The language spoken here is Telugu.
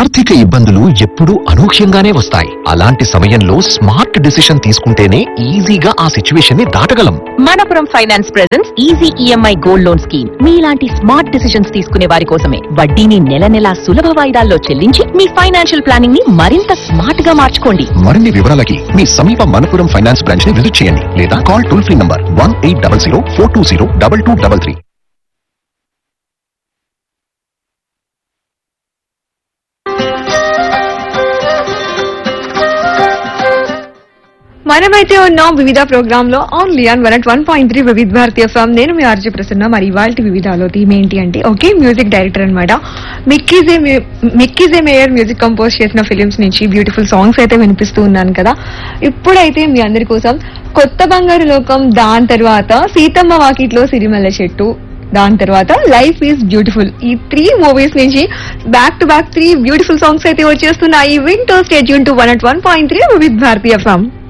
ఆర్థిక ఇబ్బందులు ఎప్పుడూ అనూహ్యంగానే వస్తాయి అలాంటి సమయంలో స్మార్ట్ డిసిషన్ తీసుకుంటేనే ఈజీగా ఆ సిచ్యువేషన్ ని దాటగలం Manappuram finance presence easy EMI gold loan scheme మీలాంటి స్మార్ట్ డిసిషన్స్ తీసుకునే వారి కోసమే వడ్డీని నెల నెలా సులభ వాయిదాల్లో చెల్లించి మీ ఫైనాన్షియల్ ప్లానింగ్ ని మరింత స్మార్ట్ గా మార్చుకోండి మరిన్ని వివరాలకి మీ సమీప మనపురం ఫైనాన్స్ బ్రాంచ్ ని విజిట్ చేయండి లేదా call toll free number one eight double zero four two zero double two double three మనమైతే ఉన్నాం వివిధ ప్రోగ్రామ్ లో only on one one point three Vividh Bharati form నేను మీ ఆర్జే ప్రసన్న మరి ఇవాళ వివిధాలో థీమ్ ఏంటి అంటే ఓకే మ్యూజిక్ డైరెక్టర్ అనమాట Mickey J Mickey J Meyer music compose చేసిన ఫిలిమ్స్ నుంచి బ్యూటిఫుల్ సాంగ్స్ అయితే వినిపిస్తూ ఉన్నాను కదా ఇప్పుడైతే మీ అందరి కోసం కొత్త బంగారు లోకం దాని తర్వాత సీతమ్మ వాకిట్లో సిరిమల్ల చెట్టు దాని తర్వాత లైఫ్ ఈజ్ బ్యూటిఫుల్ ఈ త్రీ మూవీస్ నుంచి back to back three beautiful songs అయితే వచ్చేస్తున్నాయి వింటో స్టేట్ యూన్ to one at one point three Vividh Bharati form